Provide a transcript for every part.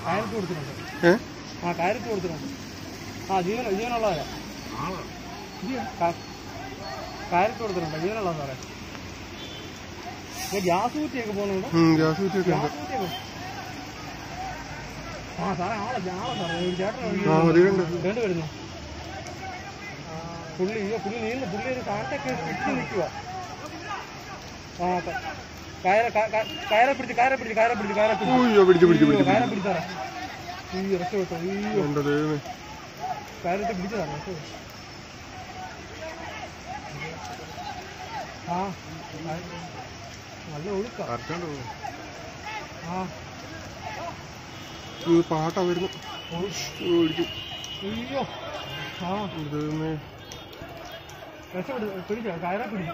കയറത്ത് കൊടുത്തിട്ടുണ്ട് ഏ ആ കയറത്ത് കൊടുത്തിട്ടുണ്ട് ആ ജീവൻ ജീവനുള്ളതാ ക- കയറത്ത് കൊടുത്തിട്ടുണ്ട് ജീവനുള്ളതാ സാറേ ഇത് ഗ്യാസ് കുറ്റിയൊക്കെ പോകുന്നുണ്ട് ഉം, ഗ്യാസ് കുറ്റിയൊക്കെ ഉണ്ട് ഗ്യാസ് കുറ്റിയൊക്കെ ആ സാറേ ആളെ ആളെ സാറേ ഒരു ചേട്ടൻ ആ മതിയുണ്ട് വേണ്ടി വരുന്നു പുള്ളി അയ്യോ പുള്ളി നീന്ത് പുള്ളി ഒരു കാറ്റൊക്കെ ഇട്ട് നിൽക്കുക ആ ക- കയറ ക- ക- കയറെ പിടിച്ച് കയറെ പിടിച്ച് കയറെ പിടിച്ച് കയറെ പിടിച്ച് അയ്യോ പിടിച്ചു പിടിച്ചു പിടിച്ചു കയറെ പിടിച്ചാ അയ്യോ രക്ഷപ്പെട്ടു അയ്യോ എന്റെ ദൈവമേ കയറിട്ട് പിടിച്ചതാണ് രക്ഷപ്പെട്ടു ആ കയ- നല്ല ഒഴുക്ക ആ ഇത് പാട്ടാ വരുന്നു ഒഴു- ഓ, പിടിച്ചു അയ്യോ ആ എന്റെ ദൈവമേ രക്ഷപ്പെട്ടു പിടിച്ചോ കയറെ പിടിച്ചു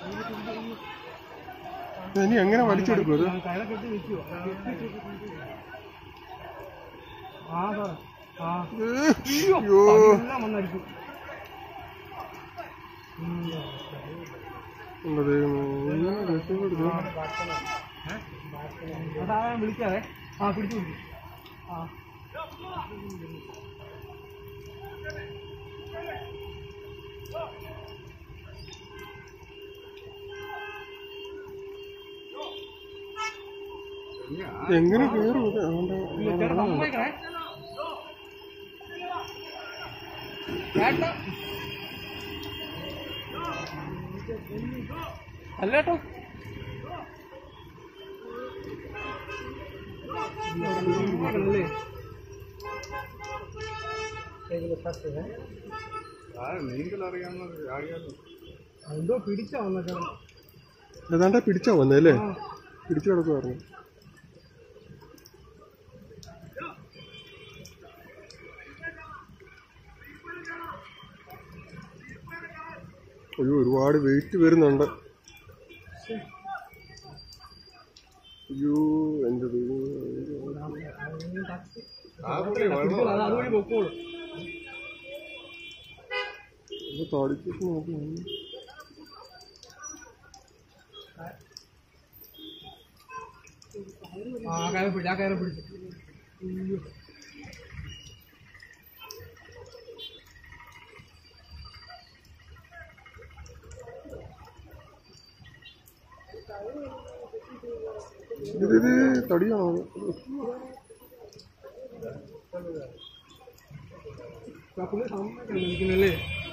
ഇത് ഇനി എങ്ങനെ വലിച്ചെടുക്കും അത് കയറെ കെട്ടി നിൽക്കുക ആ സാറേ ആ ഏ, അയ്യോ അയ്യോ എല്ലാം വന്നടിച്ചു എന്റെ ദൈവമേ എങ്ങനെ രക്ഷപ്പെടുത്തു അതാ ഞാൻ വിളിക്കാതെ ആ പിടിച്ചു പിടിച്ചു ആ എങ്ങനെ കയറും ഇത് അതുകൊണ്ട് ഇല്ല, ചേട്ടാ സമ്മതിക്കണേ ചേട്ടാ അല്ലേട്ടോ അല്ലേ എന്തോ പിടിച്ചാ വന്നേക്കാം ഏതാണ്ടാ പിടിച്ചാ വന്നേ അല്ലേ പിടിച്ചു കിടക്കുവായിരുന്നു അയ്യോ ഒരുപാട് വെയിറ്റ് വരുന്നുണ്ട് അയ്യോ എന്റെ ദൈവമേ. അത് അതുവഴി പൊക്കോളൂ ഇത് താടിപ്പിച്ച് നോക്കി ആ കയറി പിടിച്ചു ആ കയറി പിടിച്ചു അയ്യോ. ഇത് ഇത് തടിയാണോ ആ പുള്ളി സമ്മതിക്കണം നിൽക്കുന്നല്ലേ